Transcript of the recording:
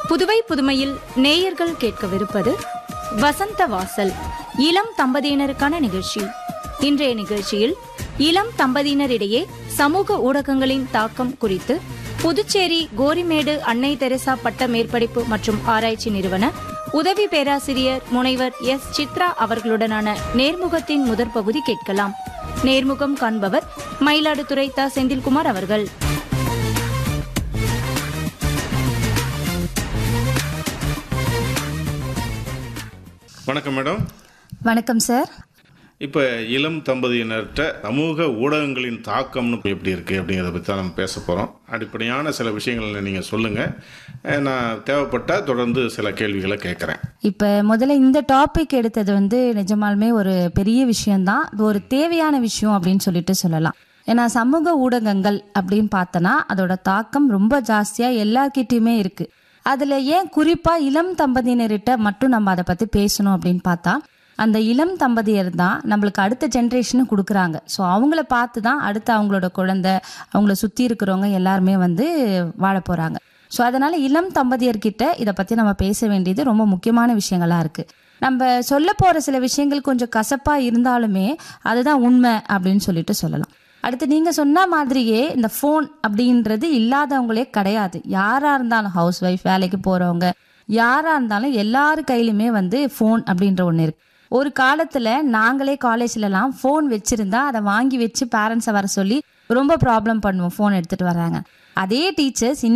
புதுவை புதுமையில் நேயர்கள் கேட்கவிருப்பது வசந்த வாசல் இளம் தம்பதியினருக்கான நிகழ்ச்சி இன்றைய நிகழ்ச்சியில் இளம் தம்பதியினரிடையே சமூக ஊடகங்களின் தாக்கம் குறித்து புதுச்சேரி கோரிமேடு அன்னை தெரசா பட்ட மேற்படிப்பு மற்றும் ஆராய்ச்சி நிறுவன உதவி பேராசிரியர் முனைவர் எஸ் சித்ரா அவர்களுடனான நேர்முகத்தின் முதற் பகுதி கேட்கலாம் நேர்முகம் காண்பவர் மயிலாடுதுறை த செந்தில்குமார் அவர்கள் வணக்கம் மேடம் வணக்கம் சார் இப்போ இளம் தம்பதியினர்கிட்ட சமூக ஊடகங்களின் தாக்கம்னு எப்படி இருக்குது அப்படிங்கிறத பற்றி தான் நம்ம பேச போகிறோம் அடிப்படையான சில விஷயங்களை நீங்கள் சொல்லுங்கள் நான் தேவைப்பட்டால் தொடர்ந்து சில கேள்விகளை கேட்குறேன் இப்போ முதல்ல இந்த டாபிக் எடுத்தது வந்து நிஜமாலுமே ஒரு பெரிய விஷயம்தான் இது ஒரு தேவையான விஷயம் அப்படின்னு சொல்லிட்டு சொல்லலாம் ஏன்னா சமூக ஊடகங்கள் அப்படின்னு பார்த்தோன்னா அதோட தாக்கம் ரொம்ப ஜாஸ்தியாக எல்லார்கிட்டயுமே இருக்கு அதில் ஏன் குறிப்பாக இளம் தம்பதியினர்கிட்ட மட்டும் நம்ம அதை பற்றி பேசணும் அப்படின்னு பார்த்தா அந்த இளம் தம்பதியர் தான் நம்மளுக்கு அடுத்த ஜென்ரேஷனு கொடுக்குறாங்க ஸோ அவங்கள பார்த்து தான் அடுத்து அவங்களோட குழந்தை அவங்கள சுற்றி இருக்கிறவங்க எல்லாருமே வந்து வாழ போகிறாங்க ஸோ அதனால இளம் தம்பதியர்கிட்ட இதை பற்றி நம்ம பேச வேண்டியது ரொம்ப முக்கியமான விஷயங்களா இருக்கு நம்ம சொல்ல போகிற சில விஷயங்கள் கொஞ்சம் கசப்பாக இருந்தாலுமே அதுதான் உண்மை அப்படின்னு சொல்லிட்டு சொல்லலாம் அடுத்து நீங்கள் சொன்ன மாதிரியே இந்த ஃபோன் அப்படின்றது இல்லாதவங்களே கிடையாது யாராக இருந்தாலும் ஹவுஸ் ஒய்ஃப் வேலைக்கு போகிறவங்க யாராக இருந்தாலும் எல்லார் கையிலுமே வந்து ஃபோன் அப்படின்ற ஒன்று இருக்கு ஒரு காலத்தில் நாங்களே காலேஜ்லலாம் ஃபோன் வச்சுருந்தா அதை வாங்கி வச்சு பேரண்ட்ஸை வர சொல்லி ரொம்ப ப்ராப்ளம் பண்ணுவோம் ஃபோன் எடுத்துகிட்டு வராங்க அதே டீச்சர்ஸ்